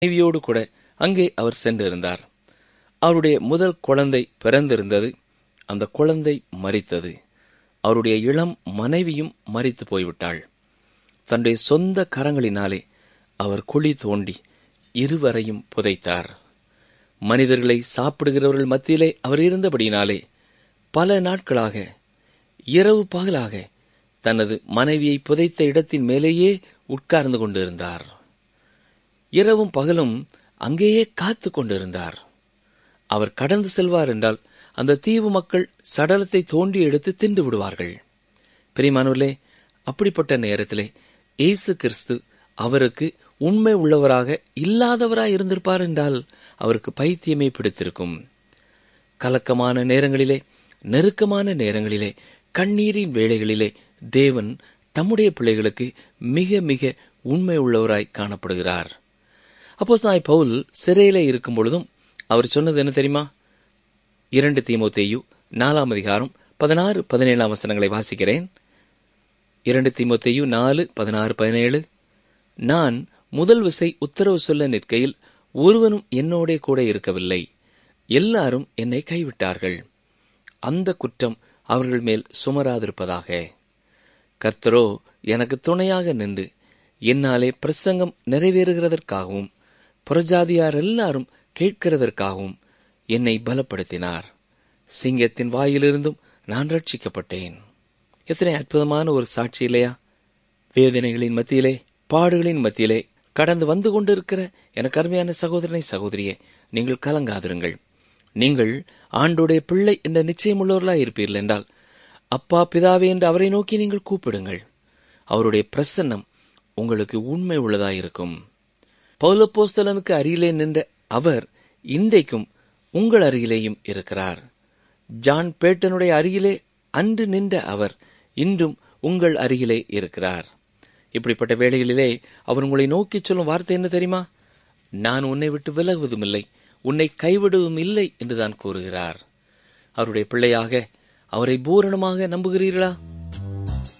மனைவியோடு கூட அங்கே அவர் சென்றிருந்தார் அவருடைய முதல் குழந்தை பிறந்திருந்தது அந்த குழந்தை மரித்தது அவருடைய இளம் மனைவியும் மரித்து போய்விட்டாள் தன்னுடைய சொந்த கரங்களினாலே அவர் குழி தோண்டி இருவரையும் புதைத்தார் மனிதர்களை சாப்பிடுகிறவர்கள் மத்தியிலே அவர் இருந்தபடியினாலே பல நாட்களாக இரவு பகலாக தனது மனைவியை புதைத்த இடத்தின் மேலேயே உட்கார்ந்து கொண்டிருந்தார் இரவும் பகலும் அங்கேயே காத்து கொண்டிருந்தார் அவர் கடந்து செல்வார் என்றால் அந்த தீவு மக்கள் சடலத்தை தோண்டி எடுத்து தின்று விடுவார்கள் பிரிமானவர்களே அப்படிப்பட்ட நேரத்திலே இயேசு கிறிஸ்து அவருக்கு உண்மை உள்ளவராக இல்லாதவராய் இருந்திருப்பார் என்றால் அவருக்கு பைத்தியமே பிடித்திருக்கும் கலக்கமான நேரங்களிலே நெருக்கமான நேரங்களிலே கண்ணீரின் வேளைகளிலே தேவன் தம்முடைய பிள்ளைகளுக்கு மிக மிக உண்மை உள்ளவராய் காணப்படுகிறார் அப்போ சாய் பவுல் சிறையிலே இருக்கும் பொழுதும் அவர் சொன்னது என்ன தெரியுமா இரண்டு தீமோத்தேயு நாலாம் அதிகாரம் பதினாறு பதினேழாம் வசனங்களை வாசிக்கிறேன் இரண்டு தீமோத்தேயு நாலு பதினாறு பதினேழு நான் முதல் விசை உத்தரவு சொல்ல நிற்கையில் ஒருவனும் என்னோடே கூட இருக்கவில்லை எல்லாரும் என்னை கைவிட்டார்கள் அந்த குற்றம் அவர்கள் மேல் சுமராதிருப்பதாக கர்த்தரோ எனக்கு துணையாக நின்று என்னாலே பிரசங்கம் நிறைவேறுகிறதற்காகவும் புறஜாதியார் எல்லாரும் கேட்கிறதற்காகவும் என்னை பலப்படுத்தினார் சிங்கத்தின் வாயிலிருந்தும் நான் ரட்சிக்கப்பட்டேன் எத்தனை அற்புதமான ஒரு சாட்சி இல்லையா வேதனைகளின் மத்தியிலே பாடுகளின் மத்தியிலே கடந்து வந்து கொண்டிருக்கிற எனக்கு அருமையான சகோதரனை சகோதரியே நீங்கள் கலங்காதிருங்கள் நீங்கள் ஆண்டுடைய பிள்ளை என்ற நிச்சயமுள்ளவர்களாய் இருப்பீர்கள் என்றால் அப்பா பிதாவே என்று அவரை நோக்கி நீங்கள் கூப்பிடுங்கள் அவருடைய பிரசன்னம் உங்களுக்கு உண்மை உள்ளதாயிருக்கும் பௌலப்போஸ்தலனுக்கு அருகிலே நின்ற அவர் இன்றைக்கும் உங்கள் அருகிலேயும் இருக்கிறார் ஜான் பேட்டனுடைய அருகிலே அன்று நின்ற அவர் இன்றும் உங்கள் அருகிலே இருக்கிறார் இப்படிப்பட்ட வேளைகளிலே அவர் உங்களை நோக்கி சொல்லும் வார்த்தை என்ன தெரியுமா நான் உன்னை விட்டு விலகுவதும் இல்லை உன்னை கைவிடுவதும் இல்லை என்றுதான் கூறுகிறார் அவருடைய பிள்ளையாக அவரை பூரணமாக நம்புகிறீர்களா